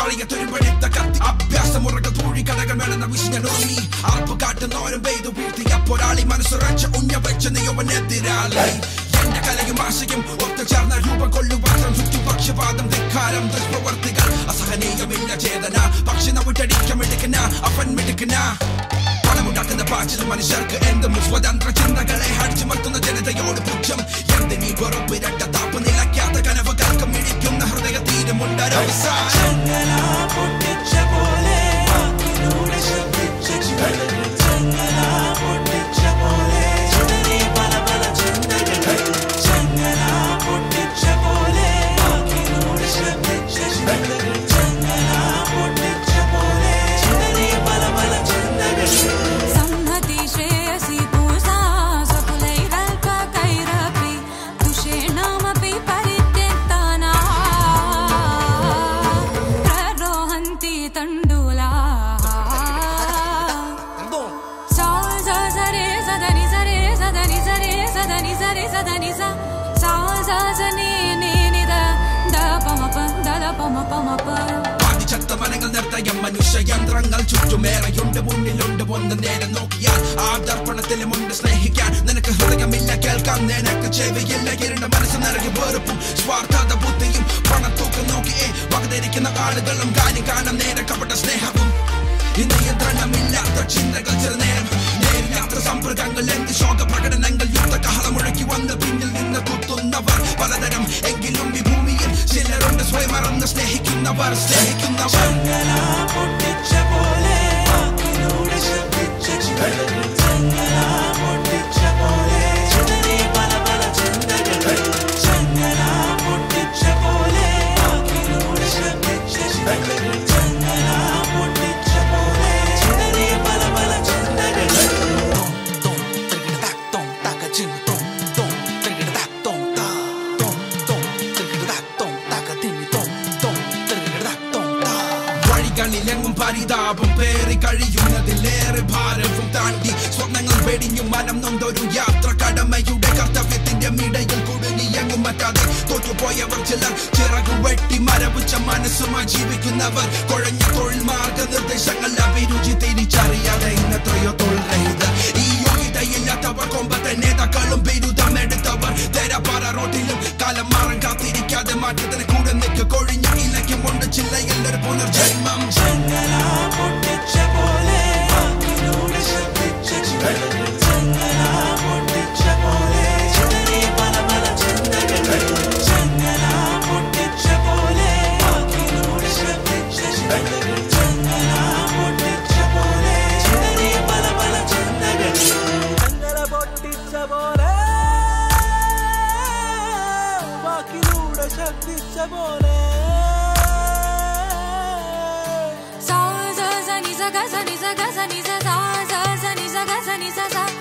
മാറിയ തുരുമ്പെടുത്ത കത്തി അഭ്യാസമുറകൾ തൂഴി കടകൾ വേണമെന്ന വിഷയം ഉറങ്ങി അറപ്പ് കാട്ടുന്നോരം പെയ്തു വീഴ്ത്തിയ പോരാളി മനസ്സുറച്ച ഉഞ്ഞ വെച്ച നീയവനെതിരാളി എന്റെ കലയും ആശയും ഒത്തുചേർന്ന രൂപം കൊള്ളുവാസം ചുറ്റും പക്ഷപാതം ധിക്കാരം ദുഷ്പ്രവർത്തികൾ അസഹനീയമില്ല ചേതന പക്ഷി നവിട്ടടിക്ക മിടുക്കന അവൻ മിടുക്കന പണമുണ്ടാക്കുന്ന പാച്ചിൽ മനുഷ്യർക്ക് എന്തും സ്വതന്ത്ര ചിന്തകളെ അടിച്ചുമർത്തുന്ന ജനതയോട് പുച്ഛം എന്തിനീ വെറുപ്പിരട്ട താപ്പ് നിലയ്ക്കാത്ത കനവുകൾക്ക് മിടിക്കുന്ന ഹൃദയ തീരമുണ്ടൊരവസാനം संहति श्रेयसि पूसा सकुलैरल्पकैरपि तुषेणामपि परित्यक्ताना प्ररोहन्ति तण्डुला सा सा सरे सदनि सरे सदनि सरे सदनि सरे सदनि सा सा सा सनि नि नि द द पम प द द पम पम प പാതിച്ചത്ത മനങ്ങൾ നിർത്തയം മനുഷ്യ യന്ത്രങ്ങൾ ചുറ്റുമേറെയുണ്ട് മുന്നിലുണ്ട് ഒന്ന് നേരെ നോക്കിയാൽ ആദർപ്പണത്തിലുമുണ്ട് സ്നേഹിക്കാൻ നിനക്ക് ഹൃദയമില്ല കേൾക്കാൻ നിനക്ക് ചെവിയില്ല ഇരുണ്ട മനസ്സ് നിറയെ വെറുപ്പും സ്വാർത്ഥത ബുദ്ധിയും പണം തൂക്കം നോക്കിയേ വകതിരിക്കുന്ന ആളുകളും കാര്യം കാണാൻ നേരെ കപട സ്നേഹവും ഈ നിയന്ത്രണമില്ലാത്ത ചിന്തകൾ ചില നേരം നേരില്ലാത്ത സമ്പർക്കങ്ങൾ എന്ത് ശോക പ്രകടനങ്ങൾ യുദ്ധ കാഹളം മുഴക്കി വന്ന് പിന്നിൽ നിന്ന് കുത്തുന്നവർ പലതരം എങ്കിലും ഈ ഭൂമിയിൽ ചിലരുണ്ട് സ്വയം മറന്ന് സ്നേഹിക്കുന്നവർ സ്നേഹിക്കുന്നവർ വഴികളിലെങ്ങും പരിതാപം പേറി കഴിയുന്നതിലേറെ ഭാരവും താണ്ടി സ്വപ്നങ്ങൾ വെടിഞ്ഞു മനം നൊന്തൊരു യാത്ര കടമയുടെ കർത്തവ്യത്തിന്റെ മിടയിൽ കുടുങ്ങിയെങ്ങും മറ്റാതെ തോറ്റുപോയവർ ചിലർ ചിറകു വെട്ടി മരവിച്ച മനസ്സുമായി ജീവിക്കുന്നവർ കുഴഞ്ഞ തൊഴിൽ മാർഗനിർദ്ദേശങ്ങൾ അഭിരുചി തിരിച്ചറിയാതെ ഇന്നത്രയോ തൊഴിൽ ഈ യോഗ്യതയില്ലാത്തവർ കൊമ്പത്തെ നേതാക്കളും ബിരുദമെടുത്തവർ തെരപ്പാറ റോട്ടിലും കാലം മാറാൻ കാത്തിരിക്കാതെ മാറ്റത്തിന് കൂടെ നിൽക്ക് കൊഴിഞ്ഞ ഇലയ്ക്കുമുണ്ട് ചില്ലയിൽ ഒരു പുനർജന്മം ചങ്ങല പൊട്ടിച്ച പോലെ വാക്കിലൂടെ ശബ്ദിച്ച പോലെ sa sa sa ni sa ga sa ni sa ga sa ni sa sa sa sa ni sa ga sa ni sa sa